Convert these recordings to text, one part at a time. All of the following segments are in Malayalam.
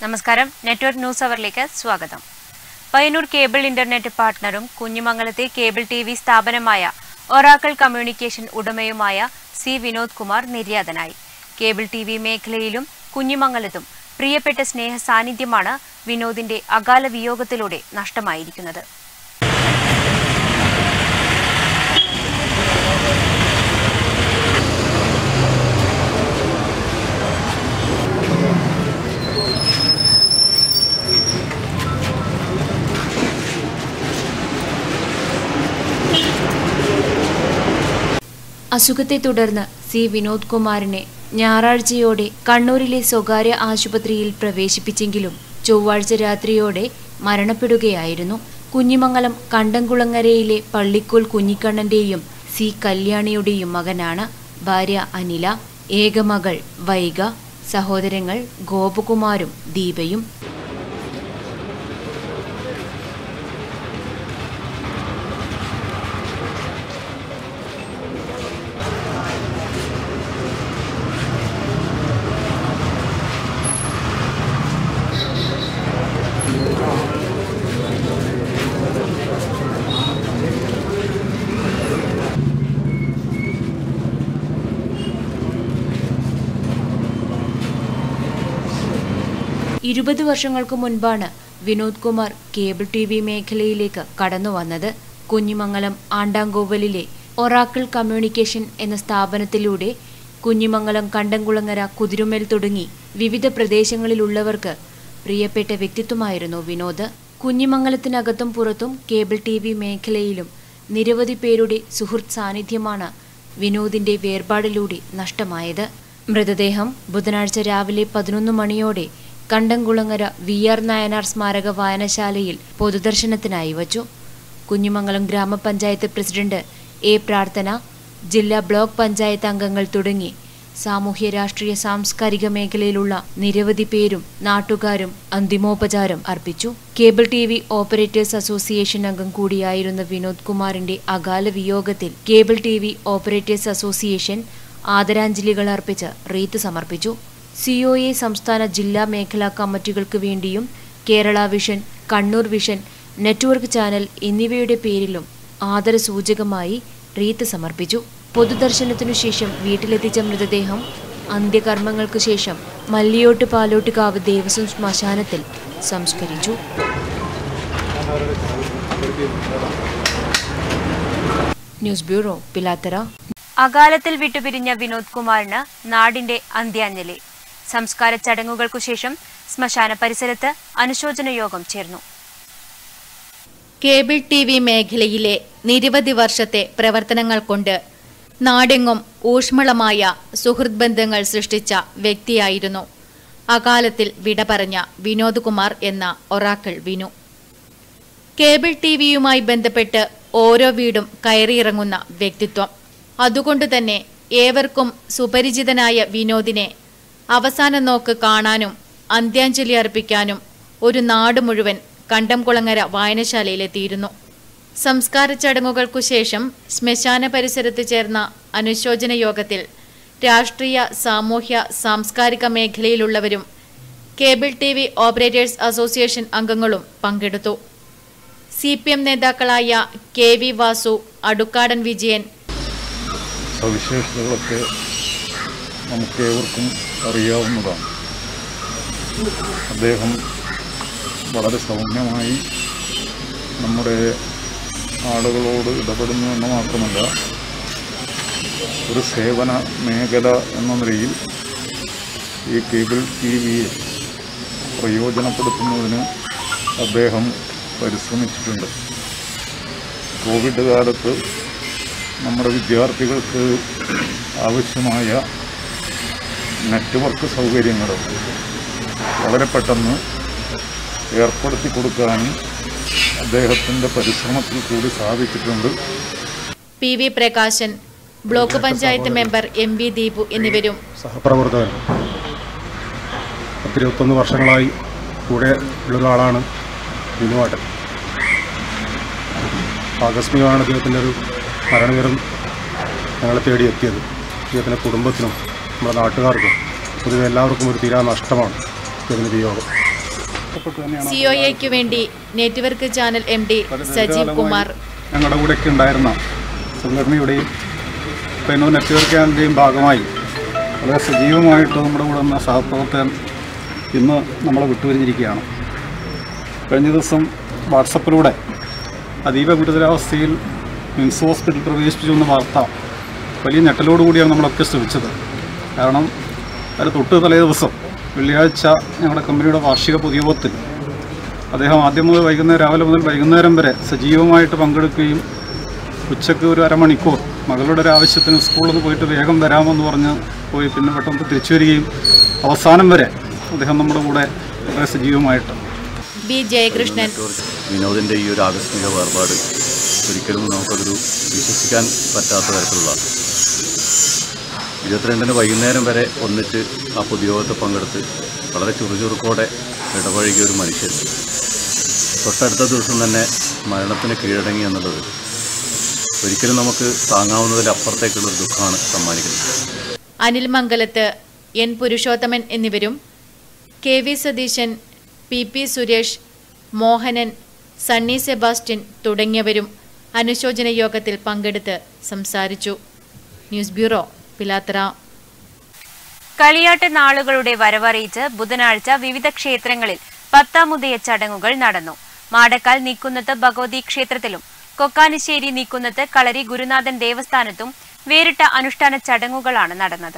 നമസ്കാരം നെറ്റ്വർക്ക് ന്യൂസ് അവറിലേക്ക് സ്വാഗതം പയ്യന്നൂർ കേബിൾ ഇന്റർനെറ്റ് പാർട്ട്ണറും കുഞ്ഞിമംഗലത്തെ കേബിൾ ടി വി സ്ഥാപനമായ ഒറാക്കിൾ കമ്മ്യൂണിക്കേഷൻ ഉടമയുമായ സി വിനോദ് കുമാർ നിര്യാതനായി കേബിൾ ടി വി മേഖലയിലും കുഞ്ഞിമംഗലത്തും പ്രിയപ്പെട്ട സ്നേഹ സാന്നിധ്യമാണ് വിനോദിന്റെ അകാല വിയോഗത്തിലൂടെ നഷ്ടമായിരിക്കുന്നത് അസുഖത്തെ തുടർന്ന് സി വിനോദ് കുമാറിനെ ഞായറാഴ്ചയോടെ കണ്ണൂരിലെ സ്വകാര്യ ആശുപത്രിയിൽ പ്രവേശിപ്പിച്ചെങ്കിലും ചൊവ്വാഴ്ച രാത്രിയോടെ മരണപ്പെടുകയായിരുന്നു കുഞ്ഞിമംഗലം കണ്ടംകുളങ്ങരയിലെ പള്ളിക്കോൽ കുഞ്ഞിക്കണ്ണന്റെയും സി കല്യാണിയുടെയും മകനാണ് ഭാര്യ അനില ഏകമകൾ വൈഗ സഹോദരങ്ങൾ ഗോപകുമാരും ദീപയും ഇരുപത് വർഷങ്ങൾക്ക് മുൻപാണ് Vinod Kumar cable T V മേഖലയിലേക്ക് കടന്നു വന്നത് കുഞ്ഞിമംഗലം ആണ്ടാങ്കോവലിലെ ഒറാക്കിൾ കമ്മ്യൂണിക്കേഷൻ എന്ന സ്ഥാപനത്തിലൂടെ കുഞ്ഞിമംഗലം കണ്ടംകുളങ്ങര കുതിരുമേൽ തുടങ്ങി വിവിധ പ്രദേശങ്ങളിലുള്ളവർക്ക് പ്രിയപ്പെട്ട വ്യക്തിത്വമായിരുന്നു വിനോദ് കുഞ്ഞിമംഗലത്തിനകത്തും പുറത്തും കേബിൾ ടി വി മേഖലയിലും നിരവധി പേരുടെ സുഹൃത്ത് സാന്നിധ്യമാണ് വിനോദിന്റെ വേർപാടിലൂടെ നഷ്ടമായത് മൃതദേഹം ബുധനാഴ്ച രാവിലെ പതിനൊന്ന് മണിയോടെ കണ്ടംകുളങ്ങര വി ആർ നായനാർ സ്മാരക വായനശാലയിൽ പൊതുദർശനത്തിനായി വച്ചു കുഞ്ഞിമംഗലം ഗ്രാമപഞ്ചായത്ത് പ്രസിഡന്റ് എ പ്രാർത്ഥന ജില്ലാ ബ്ലോക്ക് പഞ്ചായത്ത് അംഗങ്ങൾ തുടങ്ങി സാമൂഹ്യ രാഷ്ട്രീയ സാംസ്കാരിക മേഖലയിലുള്ള നിരവധി പേരും നാട്ടുകാരും അന്തിമോപചാരം അർപ്പിച്ചു cable T V operators association അംഗം കൂടിയായിരുന്ന വിനോദ് കുമാറിന്റെ അകാല വിയോഗത്തിൽ cable T V operators association ആദരാഞ്ജലികൾ അർപ്പിച്ച് റീത്ത് സമർപ്പിച്ചു സിഒഎ സംസ്ഥാന ജില്ലാ മേഖലാ കമ്മിറ്റികൾക്ക് വേണ്ടിയും Kerala vision Kannur vision network channel എന്നിവയുടെ പേരിലും ആദരസൂചകമായി റീത്ത് സമർപ്പിച്ചു പൊതുദർശനത്തിനു ശേഷം വീട്ടിലെത്തിച്ച മൃതദേഹം അന്ത്യകർമ്മങ്ങൾക്കു ശേഷം മല്ലിയോട്ട് പാലോട്ടുകാവ് ദേവസ്വം ശ്മശാനത്തിൽ സംസ്കരിച്ചു ന്യൂസ് ബ്യൂറോ പിലാത്തറ അകാലത്തിൽ വിട്ടുപിരിഞ്ഞ വിനോദ് കുമാറിന് നാടിന്റെ അന്ത്യാഞ്ജലി സംസ്കാര ചടങ്ങുകൾക്കു ശേഷം ശ്മശാന പരിസരത്ത് അനുശോചന യോഗം ചേർന്നു കേബിൾ ടി വി മേഖലയിലെ നിരവധി വർഷത്തെ പ്രവർത്തനങ്ങൾ കൊണ്ട് നാടെങ്ങും ഊഷ്മളമായ സുഹൃത് ബന്ധങ്ങൾ സൃഷ്ടിച്ച വ്യക്തിയായിരുന്നു അകാലത്തിൽ വിട പറഞ്ഞ വിനോദ് കുമാർ എന്ന ഒറാക്കിൾ വിനു കേബിൾ ടി വിയുമായി ബന്ധപ്പെട്ട് ഓരോ വീടും കയറിയിറങ്ങുന്ന വ്യക്തിത്വം അതുകൊണ്ട് തന്നെ ഏവർക്കും സുപരിചിതനായ വിനോദിനെ അവസാന നോക്ക് കാണാനും അന്ത്യാഞ്ജലി അർപ്പിക്കാനും ഒരു നാട് മുഴുവൻ കണ്ടംകുളങ്ങര വായനശാലയിലെത്തിയിരുന്നു സംസ്കാര ചടങ്ങുകൾക്കു ശേഷം ശ്മശാന പരിസരത്ത് ചേർന്ന അനുശോചന യോഗത്തിൽ രാഷ്ട്രീയ സാമൂഹ്യ സാംസ്കാരിക മേഖലയിലുള്ളവരും cable T V operators association അംഗങ്ങളും പങ്കെടുത്തു സി പി എം നേതാക്കളായ കെ വി വാസു അടുക്കാടൻ വിജയൻ സവിശേഷതകളൊക്കെ നമുക്കേവർക്കും അറിയാവുന്നതാണ് അദ്ദേഹം വളരെ സൗമ്യമായി നമ്മുടെ ആളുകളോട് ഇടപെടുന്നു എന്ന് മാത്രമല്ല ഒരു സേവന മേഖല എന്ന നിലയിൽ ഈ കേബിൾ ടി വിയെ പ്രയോജനപ്പെടുത്തുന്നതിന് അദ്ദേഹം പരിശ്രമിച്ചിട്ടുണ്ട് കോവിഡ് കാലത്ത് നമ്മുടെ വിദ്യാർത്ഥികൾക്ക് ആവശ്യമായ നെറ്റ്വർക്ക് സൗകര്യങ്ങൾ വളരെ പെട്ടെന്ന് ഏർപ്പെടുത്തി കൊടുക്കാനും അദ്ദേഹത്തിൻ്റെ പരിശ്രമത്തിൽ കൂടി സാധിച്ചിട്ടുണ്ട് P V Prakashan block panchayat member M V Deepu എന്നിവരും സഹപ്രവർത്തകൻ പത്തിരുപത്തൊന്ന് വർഷങ്ങളായി കൂടെ ഉള്ള ആളാണ് വിനുവാട്ടൻ ആകസ്മികമാണ് അദ്ദേഹത്തിൻ്റെ ഒരു മരണവിവരം ഞങ്ങളെ തേടി എത്തിയത് അദ്ദേഹത്തിൻ്റെ കുടുംബത്തിനും നമ്മുടെ നാട്ടുകാർക്കും പൊതുവെ എല്ലാവർക്കും ഒരു തീരാ നഷ്ടമാണ് ഇതിന് വിയോഗം ബന്ധപ്പെട്ട് തന്നെയാണ് സിഒഎക്ക് വേണ്ടി network channel M D Sajeev Kumar ഞങ്ങളുടെ കൂടെയൊക്കെ ഉണ്ടായിരുന്ന സംഘടനയുടെയും പെനോ നെറ്റ്വർക്ക് ചാനലിൻ്റെയും ഭാഗമായി വളരെ സജീവമായിട്ട് നമ്മുടെ കൂടെ നിന്ന സഹപ്രവർത്തകൻ ഇന്ന് നമ്മളെ വിട്ടുപിരിഞ്ഞിരിക്കുകയാണ് കഴിഞ്ഞ ദിവസം വാട്സപ്പിലൂടെ അതീവ ഗുരുതരാവസ്ഥയിൽ മിംസ് ഹോസ്പിറ്റൽ പ്രവേശിപ്പിച്ചു എന്ന വാർത്ത വലിയ ഞെട്ടലോടുകൂടിയാണ് നമ്മളൊക്കെ ശ്രമിച്ചത് കാരണം അതിന് തൊട്ട് തലേ ദിവസം വെള്ളിയാഴ്ച ഞങ്ങളുടെ കമ്പനിയുടെ വാർഷിക പൊതുയോഗത്തിൽ അദ്ദേഹം ആദ്യം മുതൽ വൈകുന്നേരം രാവിലെ മുതൽ വൈകുന്നേരം വരെ സജീവമായിട്ട് പങ്കെടുക്കുകയും ഉച്ചയ്ക്ക് ഒരു അരമണിക്കൂർ മകളുടെ ഒരു ആവശ്യത്തിന് സ്കൂളിൽ നിന്ന് പോയിട്ട് വേഗം വരാമെന്ന് പറഞ്ഞ് പോയി പിന്നെ പെട്ടെന്ന് തിരിച്ചു വരികയും അവസാനം വരെ അദ്ദേഹം നമ്മുടെ കൂടെ വളരെ സജീവമായിട്ട് ബി ജയകൃഷ്ണൻ വിനോദിൻ്റെ ഈ ഒരു ആകസ്മിക വേർപാട് ഒരിക്കലും നമുക്കതൊരു വിശ്വസിക്കാൻ പറ്റാത്ത തരത്തിലുള്ള ഇരുപത്തിരണ്ടിന് വൈകുന്നേരം വരെ ഒന്നിച്ച് ആ പൊതുയോഗത്തിൽ പങ്കെടുത്ത് വളരെ ചുറുചുറുക്കോടെ ഇടപഴകിയ ഒരു മനുഷ്യൻ തൊട്ടടുത്ത ദിവസം തന്നെ മരണത്തിന് കീഴടങ്ങി എന്നുള്ളത് ഒരിക്കലും നമുക്ക് താങ്ങാവുന്നതിലപ്പുറത്തേക്കുള്ള ഒരു ദുഃഖമാണ് സമ്മാനിക്കുന്നത് അനിൽ മംഗലത്ത് എൻ പുരുഷോത്തമൻ എന്നിവരും K V Satheesan P P Suresh Mohanan Sunny Sebastian തുടങ്ങിയവരും അനുശോചന യോഗത്തിൽ പങ്കെടുത്ത് സംസാരിച്ചു ന്യൂസ് ബ്യൂറോ പിലാത്തറ കളിയാട്ട് നാളുകളുടെ വരവറിയിച്ച് ബുധനാഴ്ച വിവിധ ക്ഷേത്രങ്ങളിൽ പത്താമുദയ ചടങ്ങുകൾ നടന്നു മാടക്കാൽ നീക്കുന്നത്ത് ഭഗവതി ക്ഷേത്രത്തിലും കൊക്കാനിശ്ശേരി നീക്കുന്നത്ത് കളരി ഗുരുനാഥൻ ദേവസ്ഥാനത്തും വേറിട്ട അനുഷ്ഠാന ചടങ്ങുകളാണ് നടന്നത്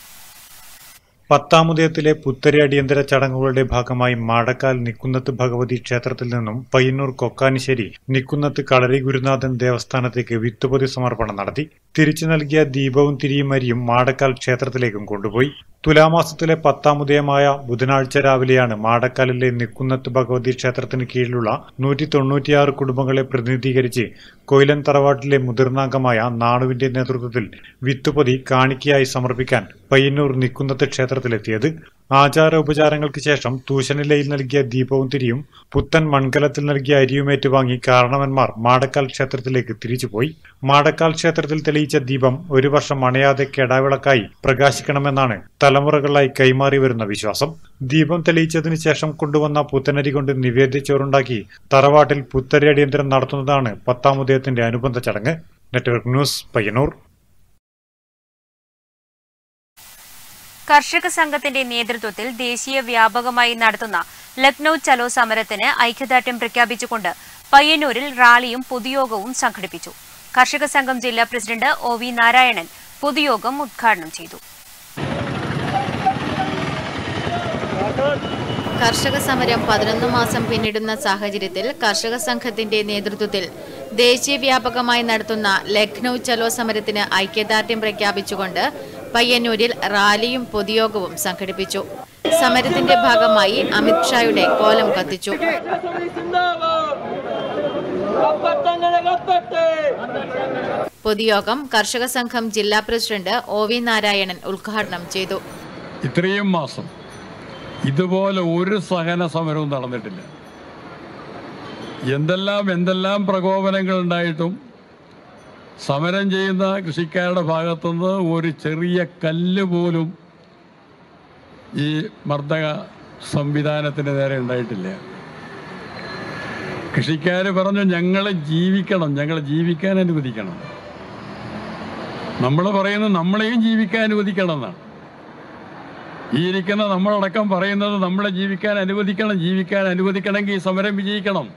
പത്താമുദയത്തിലെ പുത്തരി അടിയന്തര ചടങ്ങുകളുടെ ഭാഗമായി മാടക്കാൽ നിക്കുന്നത്ത് ഭഗവതി ക്ഷേത്രത്തിൽ നിന്നും പയ്യന്നൂർ കൊക്കാനിശ്ശേരി നിക്കുന്നത്ത് കളരി ഗുരുനാഥൻ ദേവസ്ഥാനത്തേക്ക് വിത്തുപതി സമർപ്പണം നടത്തി തിരിച്ചു നൽകിയ ദീപവും തിരിയും അരിയും മാടക്കാൽ ക്ഷേത്രത്തിലേക്കും കൊണ്ടുപോയി തുലാമാസത്തിലെ പത്താമുദയമായ ബുധനാഴ്ച രാവിലെയാണ് മാടക്കാലിലെ നിക്കുന്നത്ത് ഭഗവതി ക്ഷേത്രത്തിന് കീഴിലുള്ള നൂറ്റി തൊണ്ണൂറ്റിയാറ് കുടുംബങ്ങളെ പ്രതിനിധീകരിച്ച് കൊയിലൻ തറവാട്ടിലെ മുതിർന്നാംഗമായ നാണുവിന്റെ നേതൃത്വത്തിൽ വിത്തുപൊതി കാണിക്കയായി സമർപ്പിക്കാൻ പയ്യന്നൂർ നിക്കുന്നത്ത് ക്ഷേത്രത്തിലെത്തിയത് ആചാരോപചാരങ്ങൾക്ക് ശേഷം തൂശനിലയിൽ നൽകിയ ദീപവും തിരിയും പുത്തൻ മൺകലത്തിൽ നൽകിയ അരിയും ഏറ്റുവാങ്ങി കാരണവന്മാർ മാടക്കാൽ ക്ഷേത്രത്തിലേക്ക് തിരിച്ചുപോയി മാടക്കാൽ ക്ഷേത്രത്തിൽ തെളിയിച്ച ദീപം ഒരു വർഷം അണയാതെ കെടാവിളക്കായി പ്രകാശിക്കണമെന്നാണ് തലമുറകളായി കൈമാറി വരുന്ന വിശ്വാസം ദീപം തെളിയിച്ചതിനു ശേഷം കൊണ്ടുവന്ന പുത്തനരി കൊണ്ട് നിവേദ്യച്ചോറുണ്ടാക്കി തറവാട്ടിൽ പുത്തരി അടിയന്തരം നടത്തുന്നതാണ് പത്താമുദയത്തിന്റെ അനുബന്ധ ചടങ്ങ് നെറ്റ്വർക്ക് ന്യൂസ് പയ്യന്നൂർ കർഷക സംഘത്തിന്റെ നേതൃത്വത്തിൽ ദേശീയ വ്യാപകമായി നടത്തുന്ന ലക്നൌ ചലോ സമരത്തിന് ഐക്യദാർഢ്യം പ്രഖ്യാപിച്ചുകൊണ്ട് പയ്യന്നൂരിൽ റാലിയും പൊതുയോഗവും സംഘടിപ്പിച്ചു കർഷക സംഘം ജില്ലാ പ്രസിഡന്റ് ഒ വി നാരായണൻ പൊതുയോഗം ഉദ്ഘാടനം ചെയ്തു കർഷക സമരം പതിനൊന്ന് മാസം പിന്നിടുന്ന സാഹചര്യത്തിൽ കർഷക സംഘത്തിന്റെ നേതൃത്വത്തിൽ ദേശീയവ്യാപകമായി നടത്തുന്ന ലക്നൌ ചലോ സമരത്തിന് ഐക്യദാർഢ്യം പ്രഖ്യാപിച്ചുകൊണ്ട് പയ്യന്നൂരിൽ റാലിയും പൊതുയോഗവും സംഘടിപ്പിച്ചു സമരത്തിന്റെ ഭാഗമായി അമിത്ഷായുടെ കോലം കത്തിച്ചു പൊതുയോഗം കർഷക സംഘം ജില്ലാ പ്രസിഡന്റ് ഒ വി നാരായണൻ ഉദ്ഘാടനം ചെയ്തു ഇത്രയും മാസം ഇതുപോലെ ഒരു സഹന സമരവും നടന്നിട്ടില്ല എന്തെല്ലാം എന്തെല്ലാം പ്രകോപനങ്ങൾ ഉണ്ടായിട്ടും സമരം ചെയ്യുന്ന കൃഷിക്കാരുടെ ഭാഗത്തുനിന്ന് ഒരു ചെറിയ കല്ല് പോലും ഈ മർദ്ദക സംവിധാനത്തിന് നേരെ ഉണ്ടായിട്ടില്ല കൃഷിക്കാർ പറഞ്ഞു ഞങ്ങൾ ജീവിക്കണം ഞങ്ങൾ ജീവിക്കാൻ അനുവദിക്കണം നമ്മൾ പറയുന്നത് നമ്മളെയും ജീവിക്കാൻ അനുവദിക്കണം എന്നാണ് ഈ ഇരിക്കുന്ന നമ്മളടക്കം പറയുന്നത് നമ്മളെ ജീവിക്കാൻ അനുവദിക്കണം ജീവിക്കാൻ അനുവദിക്കണമെങ്കിൽ ഈ സമരം വിജയിക്കണം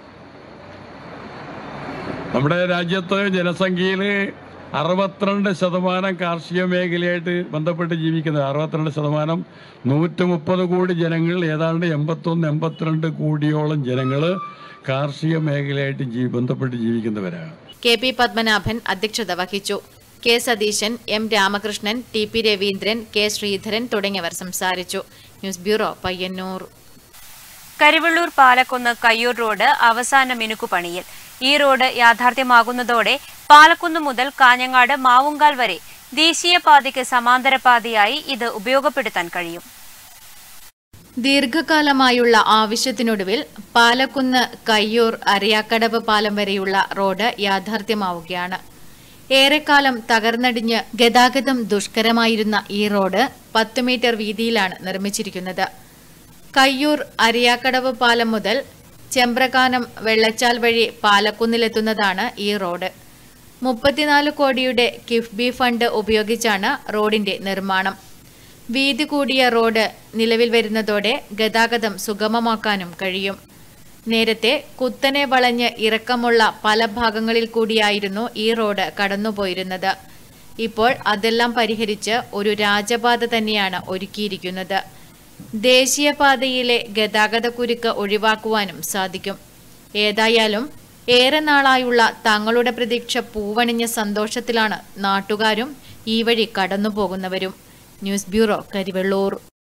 നമ്മുടെ രാജ്യത്ത് ജനസംഖ്യയിൽ അറുപത്തിരണ്ട് ശതമാനം കാർഷിക മേഖലയായിട്ട് ബന്ധപ്പെട്ട് ജീവിക്കുന്നത് അറുപത്തിരണ്ട് ശതമാനം നൂറ്റി മുപ്പത് കോടി ജനങ്ങൾ ഏതാണ്ട് എൺപത്തൊന്ന് എൺപത്തിരണ്ട് കോടിയോളം ജനങ്ങൾ കാർഷിക മേഖലയായിട്ട് ജീ ബന്ധപ്പെട്ട് ജീവിക്കുന്നവരാണ് കെ പി പത്മനാഭൻ അധ്യക്ഷത വഹിച്ചു K Satheesan M Ramakrishnan T P Raveendran K Sreedharan തുടങ്ങിയവർ സംസാരിച്ചു news bureau Payyanur Karivellur Palakkunnu Kayyur road അവസാന മിനുക്കുപണിയിൽ ഈ റോഡ് യാഥാർത്ഥ്യമാകുന്നതോടെ പാലക്കുന്ന് മുതൽ കാഞ്ഞങ്ങാട് മാവുങ്കാൽ വരെ ദേശീയപാതയ്ക്ക് സമാന്തര പാതയായി ഇത് ഉപയോഗപ്പെടുത്താൻ കഴിയും ദീർഘകാലമായുള്ള ആവശ്യത്തിനൊടുവിൽ പാലക്കുന്ന് കയ്യൂർ അരയാക്കടവ് പാലം വരെയുള്ള റോഡ് യാഥാർത്ഥ്യമാവുകയാണ് ഏറെക്കാലം തകർന്നടിഞ്ഞ് ഗതാഗതം ദുഷ്കരമായിരുന്ന ഈ റോഡ് പത്ത് മീറ്റർ വീതിയിലാണ് നിർമ്മിച്ചിരിക്കുന്നത് കയ്യൂർ അരിയാക്കടവ് പാലം മുതൽ ചെമ്പ്രകാനം വെള്ളച്ചാൽ വഴി പാലക്കുന്നിലെത്തുന്നതാണ് ഈ റോഡ് മുപ്പത്തിനാല് കോടിയുടെ കിഫ്ബി ഫണ്ട് ഉപയോഗിച്ചാണ് റോഡിന്റെ നിർമ്മാണം വീതി കൂടിയ റോഡ് നിലവിൽ വരുന്നതോടെ ഗതാഗതം സുഗമമാക്കാനും കഴിയും നേരത്തെ കുത്തനെ വളഞ്ഞ് ഇറക്കമുള്ള പല ഭാഗങ്ങളിൽ കൂടിയായിരുന്നു ഈ റോഡ് കടന്നുപോയിരുന്നത് ഇപ്പോൾ അതെല്ലാം പരിഹരിച്ച് ഒരു രാജപാത തന്നെയാണ് ഒരുക്കിയിരിക്കുന്നത് ദേശീയപാതയിലെ ഗതാഗതക്കുരുക്ക് ഒഴിവാക്കുവാനും സാധിക്കും ഏതായാലും ഏറെ നാളായുള്ള തങ്ങളുടെ പ്രതീക്ഷ പൂവണിഞ്ഞ സന്തോഷത്തിലാണ് നാട്ടുകാരും ഈ വഴി കടന്നുപോകുന്നവരും ന്യൂസ് ബ്യൂറോ കരിവെള്ളൂർ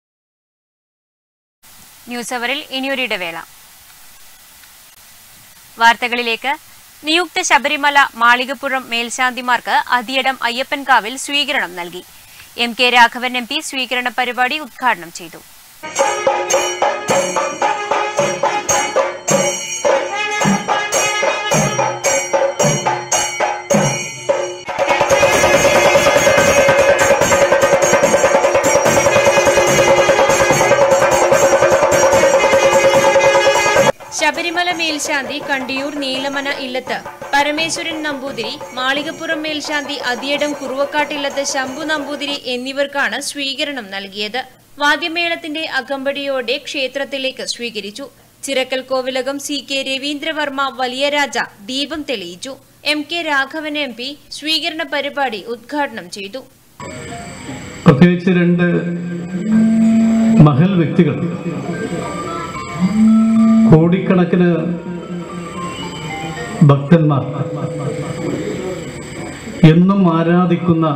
ന്യൂസ് അവറിൽ ഇനിയൊരിടവേള വാർത്തകളിലേക്ക് നിയുക്ത ശബരിമല മാളികപ്പുറം മേൽശാന്തിമാർക്ക് അതിയടം അയ്യപ്പൻകാവിൽ സ്വീകരണം നൽകി M K Raghavan M P സ്വീകരണ പരിപാടി ഉദ്ഘാടനം ചെയ്തു ശബരിമല മേൽശാന്തി കണ്ടിയൂർ നീലമന ഇല്ലത്ത് പരമേശ്വരൻ നമ്പൂതിരി മാളികപ്പുറം മേൽശാന്തി അതിയടം കുറുവക്കാട്ടില്ലത്ത് ശംഭു നമ്പൂതിരി എന്നിവർക്കാണ് സ്വീകരണം നൽകിയത് വാദ്യമേളത്തിന്റെ അകമ്പടിയോടെ ക്ഷേത്രത്തിലേക്ക് സ്വീകരിച്ചു ചിറക്കൽ കോവിലകം സി കെ രവീന്ദ്രവർമ്മ വലിയ രാജ ദീപം തെളിയിച്ചു M K Raghavan M P സ്വീകരണ പരിപാടി ഉദ്ഘാടനം ചെയ്തു പ്രത്യേകിച്ച് രണ്ട് മഹൽ വ്യക്തികൾ കോടിക്കണക്കിന് ഭക്തന്മാർ എന്നും ആരാധിക്കുന്ന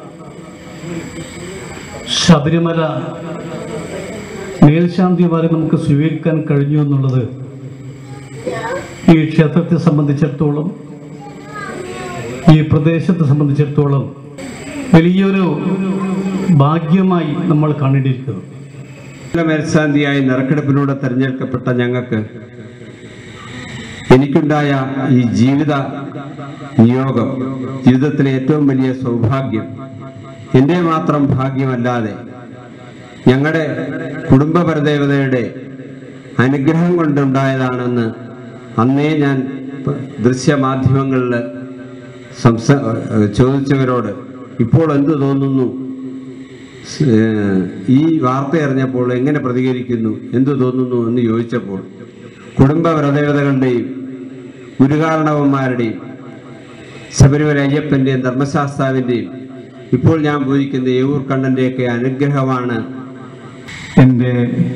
ശബരിമല മേൽശാന്തിമാരെ നമുക്ക് സ്വീകരിക്കാൻ കഴിഞ്ഞു എന്നുള്ളത് ഈ ക്ഷേത്രത്തെ സംബന്ധിച്ചിടത്തോളം ഈ പ്രദേശത്തെ സംബന്ധിച്ചിടത്തോളം വലിയൊരു ഭാഗ്യമായി നമ്മൾ കാണേണ്ടിയിരിക്കുന്നു മേൽശാന്തിയായി നറുക്കെടുപ്പിലൂടെ തെരഞ്ഞെടുക്കപ്പെട്ട ഞങ്ങൾക്ക് എനിക്കുണ്ടായ ഈ ജീവിത നിയോഗം ജീവിതത്തിലെ ഏറ്റവും വലിയ സൗഭാഗ്യം എൻ്റെ മാത്രം ഭാഗ്യമല്ലാതെ ഞങ്ങളുടെ കുടുംബ പരദേവതയുടെ അനുഗ്രഹം കൊണ്ടുണ്ടായതാണെന്ന് അന്നേ ഞാൻ പ- ദൃശ്യമാധ്യമങ്ങളിൽ സംസാ ചോദിച്ചവരോട് ഇപ്പോൾ എന്ത് തോന്നുന്നു സ്- ഏഹ് ഈ വാർത്ത അറിഞ്ഞപ്പോൾ എങ്ങനെ പ്രതികരിക്കുന്നു എന്തു തോന്നുന്നു എന്ന് ചോദിച്ചപ്പോൾ കുടുംബ വ്രതദേവതകളുടെയും ഗുരുകാരണവന്മാരുടെയും ശബരിമല അയ്യപ്പൻ്റെയും ധർമ്മശാസ്താവിൻ്റെയും ഇപ്പോൾ ഞാൻ പൂജിക്കുന്ന ഏവൂർ കണ്ണൻ്റെയൊക്കെ അനുഗ്രഹമാണ് എൻ്റെ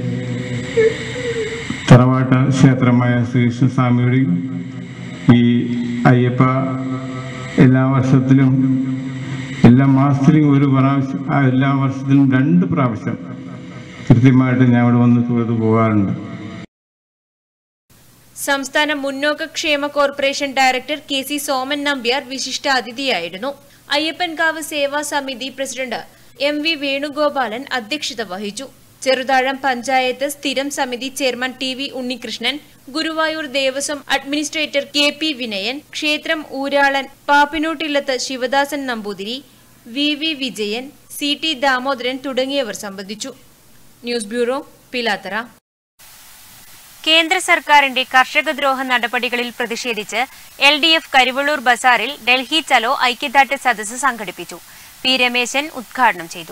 തറവാട്ട ക്ഷേത്രമായ ശ്രീകൃഷ്ണസ്വാമിയുടെയും ഈ അയ്യപ്പ എല്ലാ വർഷത്തിലും എല്ലാ മാസത്തിലും ഒരു പ്രാവശ്യം ആ എല്ലാ വർഷത്തിലും രണ്ട് പ്രാവശ്യം കൃത്യമായിട്ട് ഞാൻ ഇവിടെ വന്ന് തൊഴുതു പോകാറുണ്ട് സംസ്ഥാന മുന്നോക്ക ക്ഷേമ corporation director K C Soman Nambiar വിശിഷ്ടാതിഥിയായിരുന്നു അയ്യപ്പൻകാവ് സേവാ സമിതി പ്രസിഡന്റ് എം വി വേണുഗോപാലൻ അധ്യക്ഷത വഹിച്ചു ചെറുതാഴം പഞ്ചായത്ത് സ്ഥിരം സമിതി chairman T V Unnikrishnan Guruvayur Devaswom administrator K P Vinayan ക്ഷേത്രം ഊരാളൻ പാപ്പിനൂട്ടില്ലത്ത് Sivadasan Namboothiri V V Vijayan C T Damodaran തുടങ്ങിയവർ സംബന്ധിച്ചു ന്യൂസ് ബ്യൂറോ പിലാത്തറ കേന്ദ്ര സർക്കാരിന്റെ കർഷകദ്രോഹ നടപടികളിൽ പ്രതിഷേധിച്ച് എൽ ഡി എഫ് കരിവള്ളൂർ ബസാറിൽ ഡൽഹി ചലോ ഐക്യദാർഢ്യ സദസ്സ് സംഘടിപ്പിച്ചു പി രമേശൻ ഉദ്ഘാടനം ചെയ്തു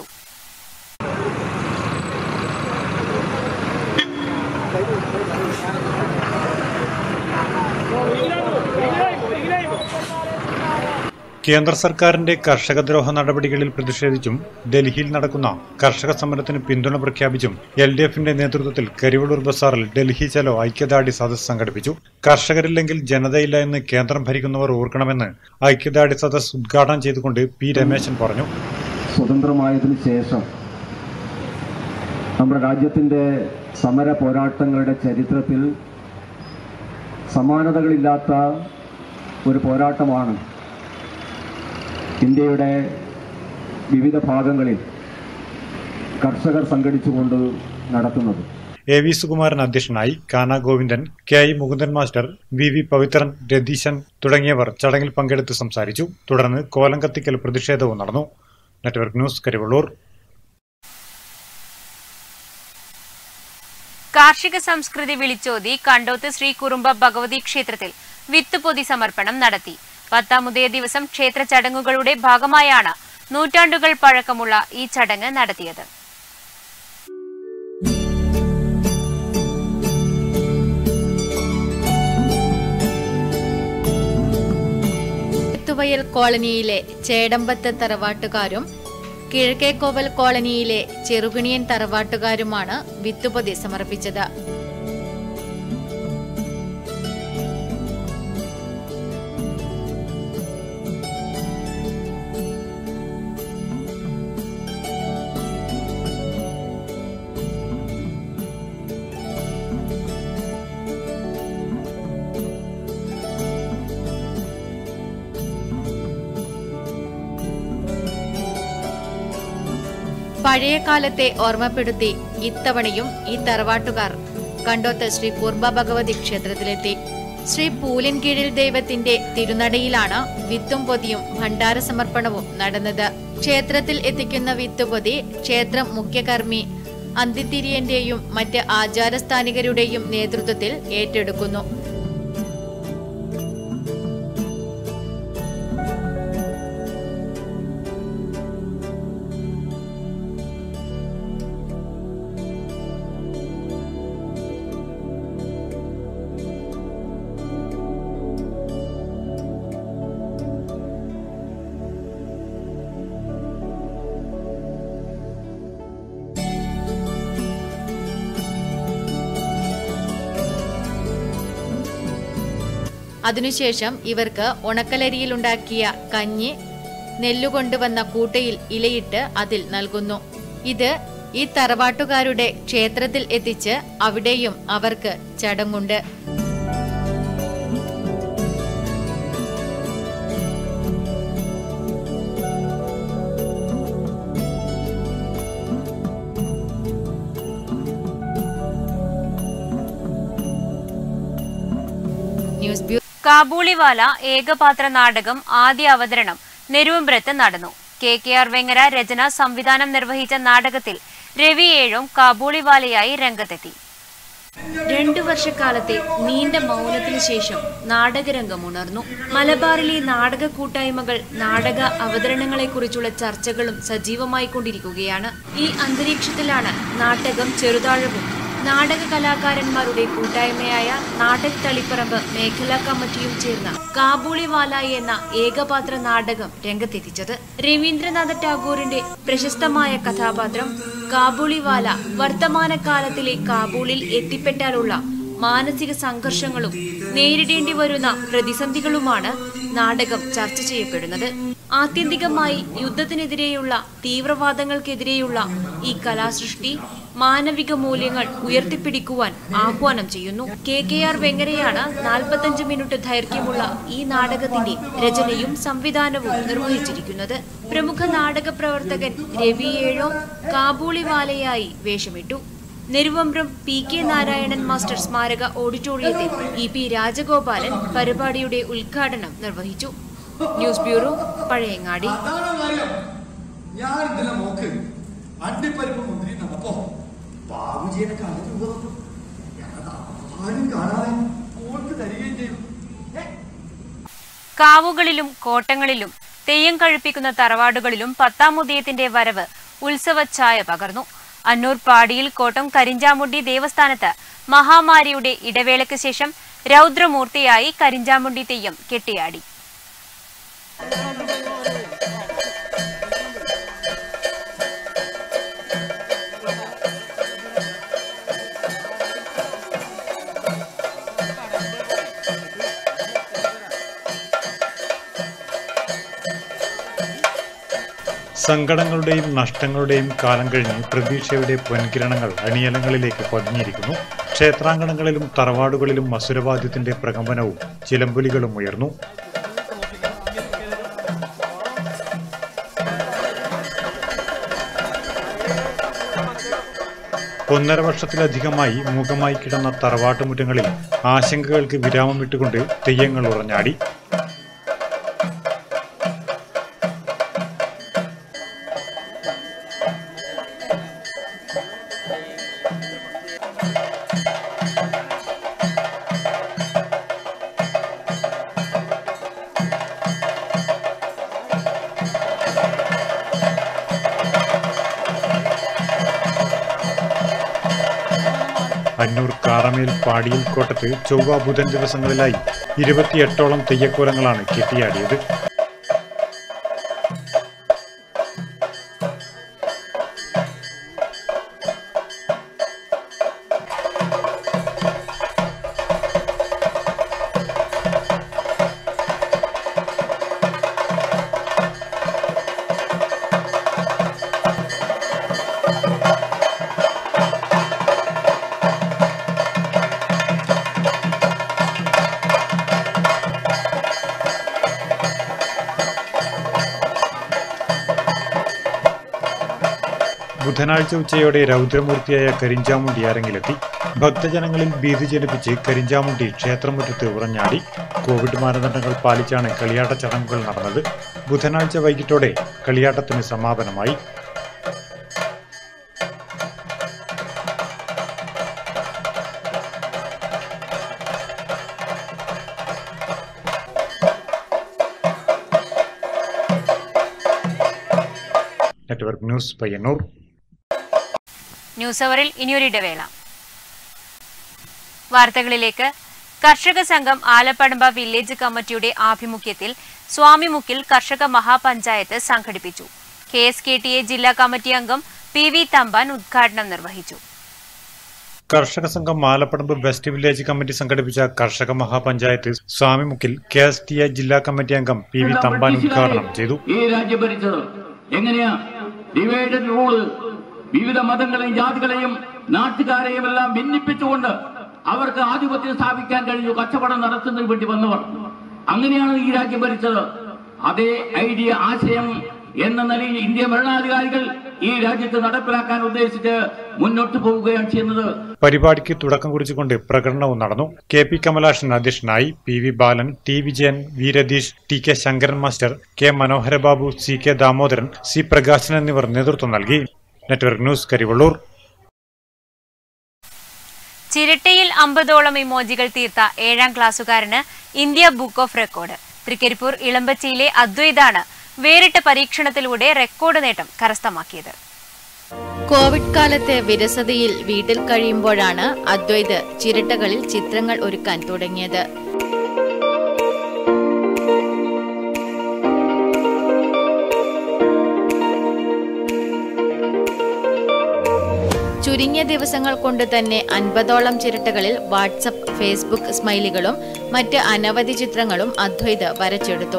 കേന്ദ്ര സർക്കാരിന്റെ കർഷകദ്രോഹ നടപടികളിൽ പ്രതിഷേധിച്ചും ഡൽഹിയിൽ നടക്കുന്ന കർഷക സമരത്തിന് പിന്തുണ പ്രഖ്യാപിച്ചും എൽ ഡി എഫിന്റെ നേതൃത്വത്തിൽ കരിവള്ളൂർ ബസാറിൽ ഡൽഹി ചലോ ഐക്യദാർഢ്യ സദസ്സ് സംഘടിപ്പിച്ചു കർഷകരില്ലെങ്കിൽ ജനതയില്ല എന്ന് കേന്ദ്രം ഭരിക്കുന്നവർ ഓർക്കണമെന്ന് ഐക്യദാർഢ്യ സദസ്സ് ഉദ്ഘാടനം ചെയ്തുകൊണ്ട് പി രമേശൻ പറഞ്ഞു സ്വതന്ത്രമായതിനു ശേഷം നമ്മുടെ രാജ്യത്തിൻ്റെ സമര പോരാട്ടങ്ങളുടെ ചരിത്രത്തിൽ സമാനതകളില്ലാത്ത ഒരു പോരാട്ടമാണ് ഇന്ത്യയുടെ വിവിധ ഭാഗങ്ങളിൽ കർഷകർ സംഘടിച്ചുകൊണ്ട് നടത്തുന്നത് എ വി സുകുമാരൻ അധ്യക്ഷനായി Kana Govindan K I Mukundan master V V Pavithran Ratheesan തുടങ്ങിയവർ ചടങ്ങിൽ പങ്കെടുത്ത് സംസാരിച്ചു തുടർന്ന് കോലം കത്തിക്കൽ പ്രതിഷേധവും നടന്നു നെറ്റ്വർക്ക് ന്യൂസ് കരിവള്ളൂർ കാർഷിക സംസ്കൃതി വിളിച്ചോതി കണ്ടോത്ത് ശ്രീ കുറുമ്പ ഭഗവതി ക്ഷേത്രത്തിൽ വിത്ത് പൊതി സമർപ്പണം നടത്തി പത്താമുദയ ദിവസം ക്ഷേത്ര ചടങ്ങുകളുടെ ഭാഗമായാണ് നൂറ്റാണ്ടുകൾ പഴക്കമുള്ള ഈ ചടങ്ങ് നടത്തിയത് എത്തുവയൽ കോളനിയിലെ ചേടമ്പത്ത് തറവാട്ടുകാരും കിഴക്കേക്കോവൽ കോളനിയിലെ ചെറുകിണിയൻ തറവാട്ടുകാരുമാണ് വിത്തുപൊതി സമർപ്പിച്ചത് പഴയ കാലത്തെ ഓർമ്മപ്പെടുത്തി ഇത്തവണയും ഈ തറവാട്ടുകാർ കണ്ടോത്ത് ശ്രീ കുർബ ഭഗവതി ക്ഷേത്രത്തിലെത്തി ശ്രീ പൂലിൻകീഴിൽ ദൈവത്തിന്റെ തിരുനടയിലാണ് വിത്തും പൊതിയും ഭണ്ഡാര സമർപ്പണവും നടന്നത് ക്ഷേത്രത്തിൽ എത്തിക്കുന്ന വിത്തുപൊതി ക്ഷേത്രം മുഖ്യകർമ്മി അന്തിത്തിരിയന്റെയും മറ്റ് ആചാരസ്ഥാനികരുടെയും നേതൃത്വത്തിൽ ഏറ്റെടുക്കുന്നു അതിനുശേഷം ഇവർക്ക് ഉണക്കലരിയിലുണ്ടാക്കിയ കഞ്ഞി നെല്ലുകൊണ്ടുവന്ന കൂട്ടയിൽ ഇലയിട്ട് അതിൽ നൽകുന്നു ഇത് ഈ തറവാട്ടുകാരുടെ ക്ഷേത്രത്തിൽ എത്തിച്ച് അവിടെയും അവർക്ക് ചടങ്ങുണ്ട് ന്യൂസ് ബ്യൂറോ കാബൂളിവാല ഏകപാത്ര നാടകം ആദ്യ അവതരണം നെരുവമ്പ്രത്ത് നടന്നു കെ കെ ആർ വെങ്ങര രചന സംവിധാനം നിർവഹിച്ച നാടകത്തിൽ രവി ഏഴും കാബൂളിവാലയായി രംഗത്തെത്തി രണ്ടു വർഷക്കാലത്തെ നീണ്ട മൗനത്തിനു ശേഷം നാടകരംഗം ഉണർന്നു മലബാറിലെ നാടക കൂട്ടായ്മകൾ നാടക അവതരണങ്ങളെക്കുറിച്ചുള്ള ചർച്ചകളും സജീവമായിക്കൊണ്ടിരിക്കുകയാണ് ഈ അന്തരീക്ഷത്തിലാണ് നാടകം ചെറുതാഴവും നാടക കലാകാരന്മാരുടെ കൂട്ടായ്മയായ നാടക് തളിപ്പറമ്പ് മേഖലാ കമ്മിറ്റിയും ചേർന്ന് കാബൂളിവാല എന്ന ഏകപാത്ര നാടകം രംഗത്തെത്തിച്ചത് രവീന്ദ്രനാഥ ടാഗോറിന്റെ പ്രശസ്തമായ കഥാപാത്രം കാബൂളിവാല വർത്തമാനകാലത്തിലെ കാബൂളിൽ എത്തിപ്പെട്ടാലുള്ള മാനസിക സംഘർഷങ്ങളും നേരിടേണ്ടി വരുന്ന പ്രതിസന്ധികളുമാണ് നാടകം ചർച്ച ചെയ്യപ്പെടുന്നത് ആത്യന്തികമായി യുദ്ധത്തിനെതിരെയുള്ള തീവ്രവാദങ്ങൾക്കെതിരെയുള്ള ഈ കലാസൃഷ്ടി മാനവിക മൂല്യങ്ങൾ ഉയർത്തിപ്പിടിക്കുവാൻ ആഹ്വാനം ചെയ്യുന്നു കെ കെ ആർ വെങ്ങരയാണ് നാൽപ്പത്തഞ്ച് മിനിറ്റ് ദൈർഘ്യമുള്ള ഈ നാടകത്തിന്റെ രചനയും സംവിധാനവും നിർവഹിച്ചിരിക്കുന്നത് പ്രമുഖ നാടക പ്രവർത്തകൻ രവി ഏഴോ കാബൂളിവാലയായി വേഷമിട്ടു Neruvambram P K Narayanan master സ്മാരക ഓഡിറ്റോറിയത്തിൽ ഇ പി രാജഗോപാലൻ പരിപാടിയുടെ ഉദ്ഘാടനം നിർവഹിച്ചു ന്യൂസ് ബ്യൂറോ പഴയങ്ങാടി ഞാൻ ഇതിലെ നോക്ക് അണ്ടിപ്പരിപ്പ് മുന്തിരി നടപ്പോ ബാബുജിയെ കാണുന്നു ആരും കാണാതെ ഓർക്ക് തരികയും ചെയ്തു കാവുകളിലും കോട്ടങ്ങളിലും തെയ്യം കഴിപ്പിക്കുന്ന തറവാടുകളിലും പത്താം ഉദയത്തിന്റെ വരവ് ഉത്സവച്ഛായ പകർന്നു അന്നൂർ പാടിയിൽ കോട്ടം കരിഞ്ചാമുണ്ടി ദേവസ്ഥാനത്ത് മഹാമാരിയുടെ ഇടവേളയ്ക്ക് ശേഷം രൗദ്രമൂർത്തിയായി കരിഞ്ചാമുണ്ടി തെയ്യം കെട്ടിയാടി സങ്കടങ്ങളുടെയും നഷ്ടങ്ങളുടെയും കാലം കഴിഞ്ഞ് പ്രതീക്ഷയുടെ പൊൻകിരണങ്ങൾ അണിയലങ്ങളിലേക്ക് പതിഞ്ഞിരിക്കുന്നു ക്ഷേത്രാങ്കണങ്ങളിലും തറവാടുകളിലും അസുരവാദ്യത്തിന്റെ പ്രകമ്പനവും ചിലമ്പുലികളും ഉയർന്നു ഒന്നര വർഷത്തിലധികമായി മൂകമായി കിടന്ന തറവാട്ടുമുറ്റങ്ങളിൽ ആശങ്കകൾക്ക് വിരാമം വിട്ടുകൊണ്ട് തെയ്യങ്ങൾ ഉറഞ്ഞാടി കണ്ണൂർ കാറമേൽ പാടിയിൽ കോട്ടത്ത് ചൊവ്വ ബുധൻ ദിവസങ്ങളിലായി ഇരുപത്തിയെട്ടോളം തെയ്യക്കോലങ്ങളാണ് കെട്ടിയാടിയത് ബുധനാഴ്ച ഉച്ചയോടെ രൗദ്രമൂർത്തിയായ കരിഞ്ചാമുണ്ടി അരങ്ങിലെത്തി ഭക്തജനങ്ങളിൽ ഭീതി ജനിപ്പിച്ച് കരിഞ്ചാമുണ്ടി ക്ഷേത്രമുറ്റത്ത് ഉറഞ്ഞാടി കോവിഡ് മാനദണ്ഡങ്ങൾ പാലിച്ചാണ് കളിയാട്ട ചടങ്ങുകൾ നടന്നത് ബുധനാഴ്ച വൈകിട്ടോടെ കളിയാട്ടത്തിന് സമാപനമായി നെറ്റ്വർക്ക് ന്യൂസ് പയ്യന്നൂർ ന്യൂസ് അവറിൽ ഇനിയൊരു ഇടവേള വാർത്തകളിലേക്ക് കർഷക സംഘം ആലപ്പടമ്പ വില്ലേജ് കമ്മിറ്റിയുടെ ആഭിമുഖ്യത്തിൽ സ്വാമിമുക്കിൽ കർഷക മഹാപഞ്ചായത്ത് സംഘടിപ്പിച്ചു K S K T A ജില്ലാ കമ്മിറ്റി അംഗം പി വി തമ്പാൻ ഉദ്ഘാടനം നിർവഹിച്ചു കർഷക സംഘം മാലപ്പടമ്പ് വെസ്റ്റ് വില്ലേജ് കമ്മിറ്റി സംഘടിപ്പിച്ച കർഷക മഹാപഞ്ചായത്ത് സ്വാമിമുക്കിൽ കെ എസ് ടി എ ജില്ലാ കമ്മിറ്റി അംഗം പി വി തമ്പാൻ ഉദ്ഘാടനം ചെയ്തു ഈ രാജ്യം ഭരിച്ചത് എങ്ങനെയാ ഡിവൈഡഡ് റൂള് വിവിധ മതങ്ങളെയും ജാതികളെയും നാട്ടുകാരെയും എല്ലാം ഭിന്നിപ്പിച്ചുകൊണ്ട് അവർക്ക് ആധിപത്യം സ്ഥാപിക്കാൻ കഴിഞ്ഞു കച്ചവടം നടത്തുന്നതിന് വേണ്ടി വന്നവർ അങ്ങനെയാണ് ഈ രാജ്യം ഭരിച്ചത് അതേ ഐഡിയ ആശയം എന്ന നിലയിൽ ഇന്ത്യ ഭരണാധികാരികൾ ഈ രാജ്യത്ത് നടപ്പിലാക്കാൻ ഉദ്ദേശിച്ച് മുന്നോട്ട് പോവുകയാണ് ചെയ്യുന്നത് പരിപാടിക്ക് തുടക്കം കുറിച്ചുകൊണ്ട് പ്രകടനവും നടന്നു കെ പി കമലാഷൻ അധ്യക്ഷനായി P V Balan T Vijayan V Ratheesh T K Sankaran master K Manoharababu C K Damodaran C Prakashan എന്നിവർ നേതൃത്വം നൽകി നെറ്റ്വർക്ക് ന്യൂസ് കരിവള്ളൂർ ചിരട്ടയിൽ അമ്പതോളം ഇമോജികൾ തീർത്ത ഏഴാം ക്ലാസ്സുകാരന് India book of record Thrikaripur ഇളമ്പച്ചിയിലെ അദ്വൈതാണ് വേറിട്ട പരീക്ഷണത്തിലൂടെ റെക്കോർഡ് നേട്ടം കരസ്ഥമാക്കിയത് കോവിഡ് കാലത്തെ വിരസതയിൽ വീട്ടിൽ കഴിയുമ്പോഴാണ് അദ്വൈത് ചിരട്ടകളിൽ ചിത്രങ്ങൾ ഒരുക്കാൻ തുടങ്ങിയത് ചുരുങ്ങിയ ദിവസങ്ങൾ കൊണ്ട് തന്നെ അൻപതോളം ചിരട്ടകളിൽ വാട്സപ്പ് ഫേസ്ബുക്ക് സ്മൈലികളും മറ്റ് അനവധി ചിത്രങ്ങളും അദ്വൈത് വരച്ചെടുത്തു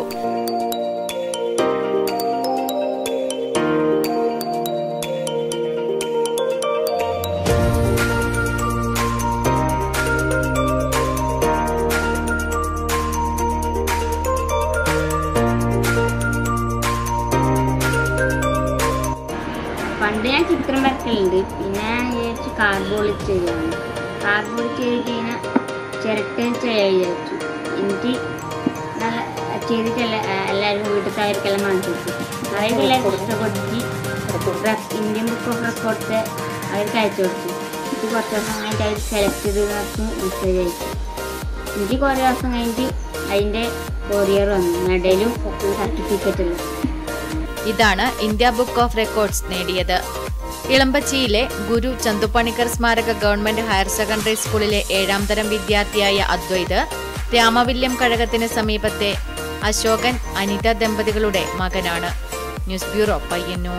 പണ്ട് ഞാൻ ചിത്രം വരക്കലുണ്ട് പിന്നെ ഞാൻ വിചാരിച്ചു കാർബോളിക് ചെയ്യാന്ന് കാർബോളിക് ചെയ്തിട്ട് ഇങ്ങനെ ചിരട്ട ചെയ്യാൻ വിചാരിച്ചു എനിക്ക് നല്ല ചെയ്തിട്ടല്ല എല്ലാവരും വീട്ടിലവർക്കെല്ലാം വാങ്ങിച്ചു അവർക്ക് എല്ലാവർക്കും ഇഷ്ടപ്പെട്ടിട്ട് റെക്- ഇന്ത്യൻ ബുക്ക് ഓഫ് റെക്കോർഡ്സ് അവർക്ക് അയച്ചു കൊടുത്തു എനിക്ക് കുറച്ച് ദിവസം കഴിഞ്ഞിട്ട് അവർ സെലക്ട് ചെയ്ത് നമുക്ക് മെസ്സേജ് അയച്ചു എനിക്ക് കുറേ ദിവസം കഴിഞ്ഞിട്ട് അതിൻ്റെ കൊറിയർ വന്നു മെഡലും സർട്ടിഫിക്കറ്റെല്ലാം ഇതാണ് ഇന്ത്യ ബുക്ക് ഓഫ് റെക്കോർഡ്സ് നേടിയത് ഇളമ്പച്ചിയിലെ ഗുരു ചന്തുപണിക്കർ സ്മാരക ഗവൺമെന്റ് ഹയർ സെക്കൻഡറി സ്കൂളിലെ ഏഴാം തരം വിദ്യാർത്ഥിയായ അദ്വൈത് രാമവില്യം കഴകത്തിന് സമീപത്തെ അശോകൻ അനിത ദമ്പതികളുടെ മകനാണ് news bureau Payyanur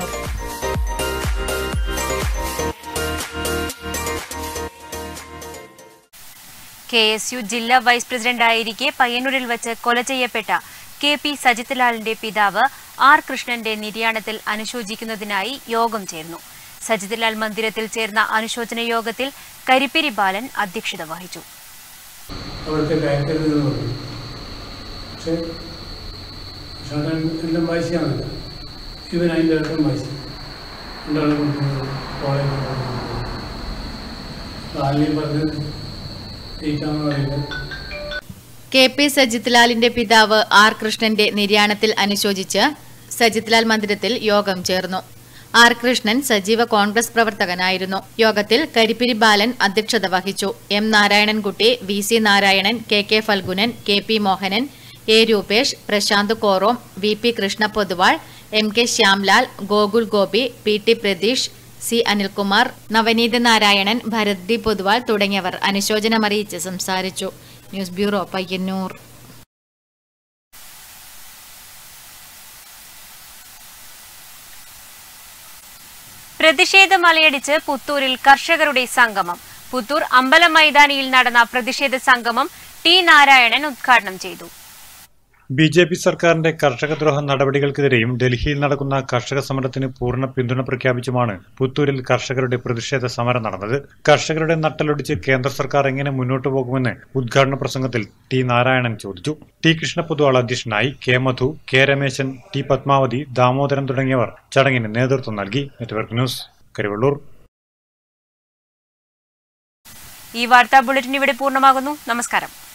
K S U ജില്ലാ വൈസ് പ്രസിഡന്റായിരിക്കെ പയ്യന്നൂരിൽ വച്ച് കൊല ചെയ്യപ്പെട്ട കെ പി സജിത് ലാലിന്റെ പിതാവ് ആർ കൃഷ്ണന്റെ നിര്യാണത്തിൽ അനുശോചിക്കുന്നതിനായി യോഗം ചേർന്നു സജിത് ലാൽ മന്ദിരത്തിൽ ചേർന്ന അനുശോചന യോഗത്തിൽ കരിപ്പിരി ബാലൻ അധ്യക്ഷത വഹിച്ചു അവിടുത്തെ കയറ്റരുത് എന്ന് പറഞ്ഞു പക്ഷേ ഷാൻ എല്ലാം വായിച്ചാണല്ല ഇവൻ അതിൻ്റെ ഇടം വായിച്ചു രണ്ടാളെ കൊണ്ടുപോകുന്നത് കോളേജ് കൊണ്ടുപോകുന്നത് ആലിനെയും പറഞ്ഞ് ജയിക്കാമെന്ന് പറയുന്നത് കെ പി സജിത് ലാലിന്റെ പിതാവ് ആർ കൃഷ്ണന്റെ നിര്യാണത്തിൽ അനുശോചിച്ച് സജിത് ലാൽ മന്ദിരത്തിൽ യോഗം ചേർന്നു ആർ കൃഷ്ണൻ സജീവ കോൺഗ്രസ് പ്രവർത്തകനായിരുന്നു യോഗത്തിൽ കരിപ്പിരി ബാലൻ അധ്യക്ഷത വഹിച്ചു M Narayanankutty V C Narayanan K K Phalgunan K P Mohanan A Rupesh Prashanth Korom V P Krishna Poduval M K Shyamlal Gokul Gopi P T Pratheesh C Anilkumar Navaneeth Narayanan Bharath D Poduval തുടങ്ങിയവർ അനുശോചനമറിയിച്ച് സംസാരിച്ചു ന്യൂസ് ബ്യൂറോ പയ്യന്നൂർ പ്രതിഷേധ മലയടിച്ച് പുത്തൂരിൽ കർഷകരുടെ സംഗമം പുത്തൂർ അമ്പലം മൈതാനിയിൽ നടന്ന പ്രതിഷേധ സംഗമം ടി നാരായണൻ ഉദ്ഘാടനം ചെയ്തു ബി ജെ പി സർക്കാരിന്റെ കർഷകദ്രോഹ നടപടികൾക്കെതിരെയും ഡൽഹിയിൽ നടക്കുന്ന കർഷക സമരത്തിന് പൂർണ്ണ പിന്തുണ പ്രഖ്യാപിച്ചുമാണ് പുത്തൂരിൽ കർഷകരുടെ പ്രതിഷേധ സമരം നടന്നത് കർഷകരുടെ നട്ടലൊടിച്ച് കേന്ദ്ര സർക്കാർ എങ്ങനെ മുന്നോട്ടു പോകുമെന്ന് ഉദ്ഘാടന പ്രസംഗത്തിൽ ടി നാരായണൻ ചോദിച്ചു ടി കൃഷ്ണപൊതുവാൾ അധ്യക്ഷനായി K Madhu K Rameshan T Padmavathi Damodaran തുടങ്ങിയവർ ചടങ്ങിന് നേതൃത്വം നൽകി നെറ്റ്വർക്ക് ന്യൂസ് കരിവള്ളൂർ ഈ വാർത്താ ബുള്ളറ്റിൻ ഇവിടെ പൂർണ്ണമാകുന്നു നമസ്കാരം